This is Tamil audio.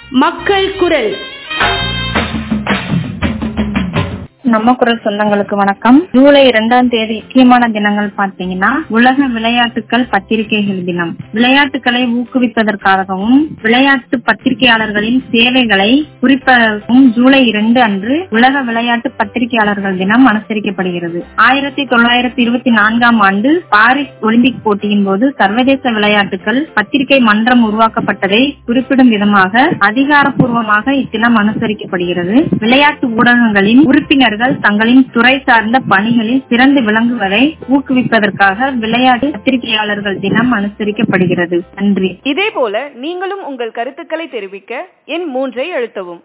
மக்கள் குரல் நம்ம குரல் சொந்தங்களுக்கு வணக்கம் ஜூலை இரண்டாம் தேதி முக்கியமான தினங்கள் பார்த்தீங்கன்னா உலக விளையாட்டுகள் பத்திரிகைகள் தினம் விளையாட்டுகளை ஊக்குவிப்பதற்காகவும் விளையாட்டு பத்திரிகையாளர்களின் சேவைகளை குறிப்பதற்கும் ஜூலை இரண்டு அன்று உலக விளையாட்டு பத்திரிகையாளர்கள் தினம் அனுசரிக்கப்படுகிறது ஆயிரத்தி தொள்ளாயிரத்தி இருபத்தி நான்காம் ஆண்டு பாரிஸ் ஒலிம்பிக் போட்டியின் போது சர்வதேச விளையாட்டுகள் பத்திரிகை மன்றம் உருவாக்கப்பட்டதை குறிப்பிடும் விதமாக அதிகாரப்பூர்வமாக இத்தினம் அனுசரிக்கப்படுகிறது விளையாட்டு ஊடகங்களின் உறுப்பினர்கள் தங்களின் துறை சார்ந்த பணிகளில் சிறந்து விளங்குவதை ஊக்குவிப்பதற்காக விளையாட்டு பத்திரிகையாளர்கள் தினம் அனுசரிக்கப்படுகிறது நன்றி இதேபோல நீங்களும் உங்கள் கருத்துக்களை தெரிவிக்க எண் மூன்றை அழுத்தவும்